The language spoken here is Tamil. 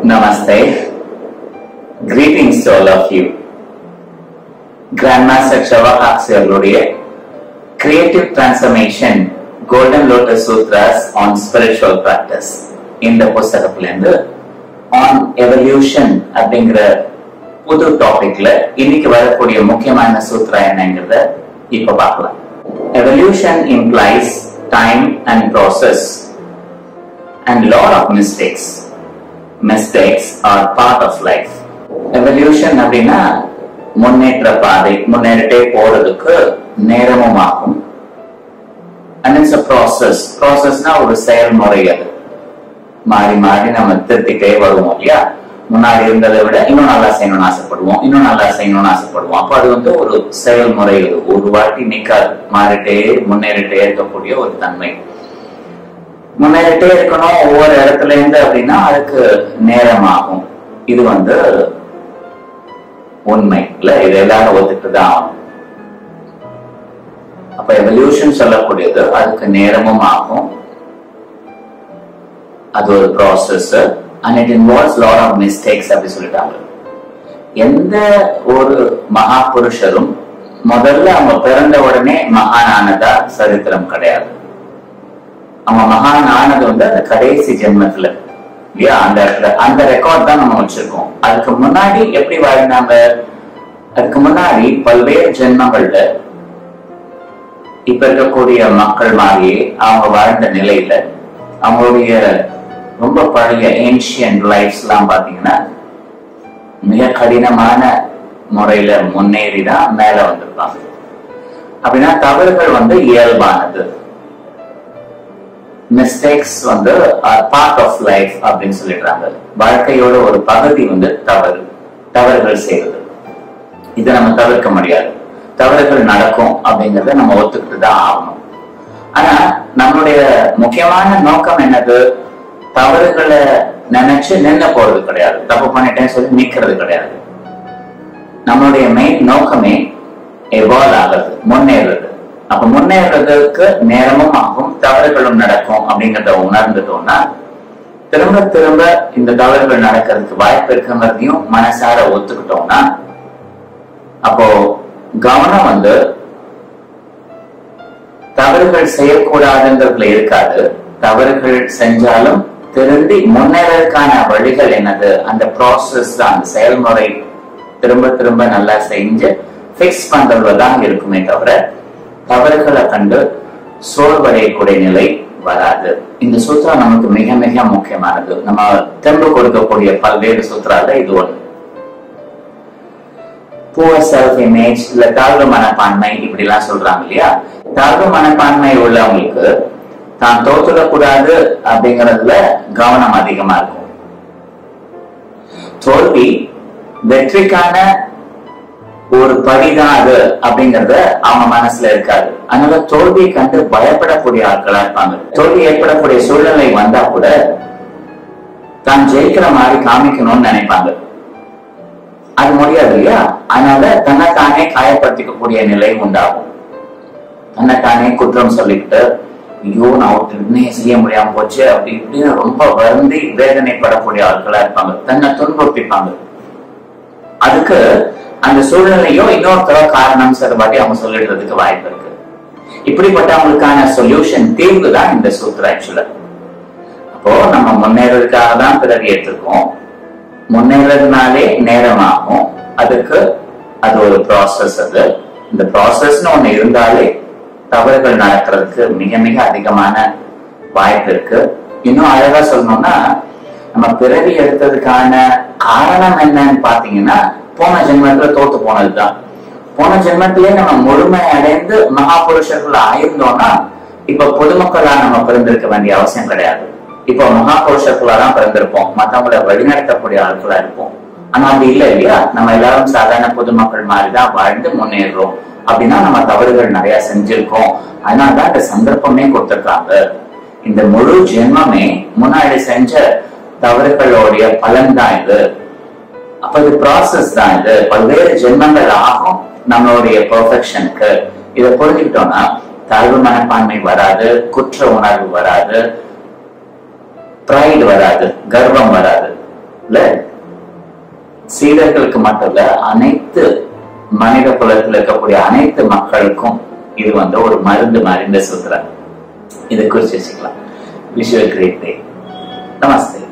Namaste. Greetings to all of you. Grandmaster Shava அவர்களுடைய Creative Transformation Golden Lotus Sutras on Spiritual Practice இந்த புஸ்தகத்திலிருந்து ஆன் எவல்யூஷன் அப்படிங்கிற புது டாபிக்ல இன்னைக்கு வரக்கூடிய முக்கியமான சூத்ரா என்னங்கிறத இப்ப பார்க்கலாம் evolution implies time and process and lot of mistakes mistakes are part of life evolution அப்படின்னா முன்னேற்ற பாதை முன்னேறிட்டே போறதுக்கு நேரமும் ஆகும் அண்ட் இட்ஸ் அ ப்ராசஸ் ப்ராசஸ்னா ஒரு செயல்முறை அது மாறி மாறி நம்ம திருத்திட்டே வருவோம் இல்லையா முன்னாடி இருந்ததை விட இன்னும் நல்லா செய்யணும்னு ஆசைப்படுவோம் இன்னும் நல்லா செய்யணும்னு ஆசைப்படுவோம் அப்போ அது வந்து ஒரு செயல்முறை அது ஒரு வாட்டி நிக்காது மாறிட்டே முன்னேறிட்டே இருக்கக்கூடிய ஒரு தன்மை முன்னேறிட்டே இருக்கணும் ஒவ்வொரு இடத்துல இருந்து அப்படின்னா அதுக்கு நேரம் ஆகும் இது வந்து உண்மை இல்ல இது எல்லாரும் ஒத்துக்கிட்டு தான் ஆகும் அப்ப எவல்யூஷன் சொல்லக்கூடியது அதுக்கு நேரமும் ஆகும் அது ஒரு process and it involves lot of mistakes அப்படி சொல்லிட்டாங்க எந்த ஒரு மகா புருஷரும் முதல்ல அவங்க பிறந்த உடனே மகான் ஆனதா சரித்திரம் கிடையாது அவங்க மகான் ஆனது வந்து அந்த கடைசி ஜென்மத்துல இல்லையா அந்த இடத்துல அந்த ரெக்கார்ட் தான் நம்ம வச்சிருக்கோம் அதுக்கு முன்னாடி எப்படி வாழ்ந்தாங்க அதுக்கு முன்னாடி பல்வேறு ஜென்மங்கள்ல இப்ப இருக்கக்கூடிய மக்கள் மாதிரியே அவங்க வாழ்ந்த நிலையில அவங்களுடைய ரொம்ப பழைய ஏன்ஷியன்ட் லைஃப்ஸ் எல்லாம் பாத்தீங்கன்னா மிக கடினமான முறையில முன்னேறி தான் மேல வந்திருப்பாங்க அப்படின்னா தவறுகள் வந்து இயல்பானது மிஸ்டேக்ஸ் வந்து பார்ட் ஆஃப் லைஃப் அப்படின்னு சொல்லிடுறாங்க வாழ்க்கையோட ஒரு பகுதி வந்து தவறு தவறுகள் செய்வது இதை நம்ம தவிர்க்க முடியாது தவறுகள் நடக்கும் அப்படிங்கறத நம்ம ஒத்துக்கிட்டு தான் ஆகணும் ஆனா நம்மளுடைய முக்கியமான நோக்கம் என்னது தவறுகளை நினைச்சு நின்று போறது கிடையாது தப்பு பண்ணிட்டேன்னு சொல்லி நிக்கிறது கிடையாது நம்மளுடைய மெயின் நோக்கமே எவால்வ் ஆகிறது முன்னேறது அப்ப முன்னேறதுக்கு நேரமும் ஆகும் தவறுகளும் நடக்கும் அப்படிங்கறத உணர்ந்துட்டோம்னா திரும்ப திரும்ப இந்த தவறுகள் நடக்கிறதுக்கு வாய்ப்பு இருக்குங்கிறதையும் மனசார ஒத்துக்கிட்டோம்னா அப்போ கவனம் வந்து தவறுகள் செய்யக்கூடாதுங்கிறதுல இருக்காது தவறுகள் செஞ்சாலும் திரும்பி முன்னேறதுக்கான வழிகள் என்னது அந்த ப்ராசஸ் தான் அந்த செயல்முறை திரும்ப திரும்ப நல்லா செஞ்சு பிக்ஸ் பண்றதுல தான் இருக்குமே தவிர தவறுகளை கண்டு சோர்வடையக்கூடிய நிலை வராது இந்த சூத்ரா நமக்கு மிக மிக முக்கியமானது நம்ம தெம்பு கொடுக்கக்கூடிய பல்வேறு சூத்ரால இது ஒன்று புவர் செல்ஃப் இமேஜ் இல்ல தாழ்வு மனப்பான்மை இப்படி எல்லாம் சொல்றாங்க இல்லையா தாழ்வு மனப்பான்மை உள்ளவங்களுக்கு தான் தோத்துடக்கூடாது அப்படிங்கறதுல கவனம் அதிகமா இருக்கும் தோல்வி வெற்றிக்கான ஒரு படிதான் அது அப்படிங்கறத அவங்க மனசுல இருக்காது அதனால தோல்வியை கண்டு பயப்படக்கூடிய ஆட்களா இருப்பாங்க தோல்வி ஏற்படக்கூடிய சூழ்நிலை வந்தா கூட தான் ஜெயிக்கிற மாதிரி காமிக்கணும்னு நினைப்பாங்க அது முடியாது இல்லையா அதனால தன்னைத்தானே காயப்படுத்திக்கக்கூடிய நிலை உண்டாகும் தன்னைத்தானே குற்றம் சொல்லிக்கிட்டு ஐயோ நான் ஒருத்தருமே செய்ய முடியாம போச்சு அப்படி இப்படின்னு ரொம்ப வருந்தி வேதனைப்படக்கூடிய ஆட்களா இருப்பாங்க தன்னை துன்புறுத்திப்பாங்க அதுக்கு அந்த சூழ்நிலையோ இன்னொருத்தர காரணம் சிலபாட்டி அவங்க சொல்லிடுறதுக்கு வாய்ப்பு இருக்கு இப்படிப்பட்டவங்களுக்கான சொல்யூஷன் தீர்வு தான் இந்த சூத்திரம் ஆக்சுவலா அப்போ நம்ம முன்னேறதுக்காக தான் பிறகு ஏற்றிருக்கோம் முன்னேறதுனாலே நேரமாகும் அதுக்கு அது ஒரு ப்ராசஸ் அது இந்த ப்ராசஸ்னு ஒண்ணு இருந்தாலே தவறுகள் நடக்கிறதுக்கு மிக மிக அதிகமான வாய்ப்பு இருக்கு இன்னும் அழகா சொல்லணும்னா நம்ம பிறவி எடுத்ததுக்கான காரணம் என்னன்னு பாத்தீங்கன்னா போன ஜென்மத்துல தோத்து போனதுதான் போன ஜென்மத்திலே நம்ம முழுமை அடைந்து மகாபுருஷர்கள் ஆயிருந்தோம்னா இப்ப பொதுமக்களா நம்ம பிறந்திருக்க வேண்டிய அவசியம் கிடையாது இப்போ மகாபுருஷர்களா தான் பிறந்திருப்போம் மத்தவங்களை வழிநடத்தக்கூடிய ஆட்களா இருப்போம் ஆனா அப்படி இல்லை இல்லையா நம்ம எல்லாரும் சாதாரண பொதுமக்கள் மாதிரிதான் வாழ்ந்து முன்னேறுறோம் அப்படின்னா நம்ம தவறுகள் நிறைய செஞ்சிருக்கோம் அதனாலதான் இந்த சந்தர்ப்பமே கொடுத்திருக்காங்க இந்த முழு ஜென்மமே முன்னாடி செஞ்ச தவறுகளுடைய பலன் தான் இது அப்ப இது ப்ராசஸ் தான் இது பல்வேறு ஜென்மங்கள் ஆகும் நம்மளுடைய பெர்ஃபெக்ஷனுக்கு இதை புரிஞ்சுக்கிட்டோம்னா தாழ்வு மனப்பான்மை வராது குற்ற உணர்வு வராது ப்ரைடு வராது கர்வம் வராது இல்ல சீடர்களுக்கு மட்டும் இல்ல அனைத்து மனித குலத்துல இருக்கக்கூடிய அனைத்து மக்களுக்கும் இது வந்து ஒரு மருந்து மாதிரி இந்த சூத்திரம் இதை குறிச்சு வச்சுக்கலாம் விஷ் கிரேட் டே நமஸ்தே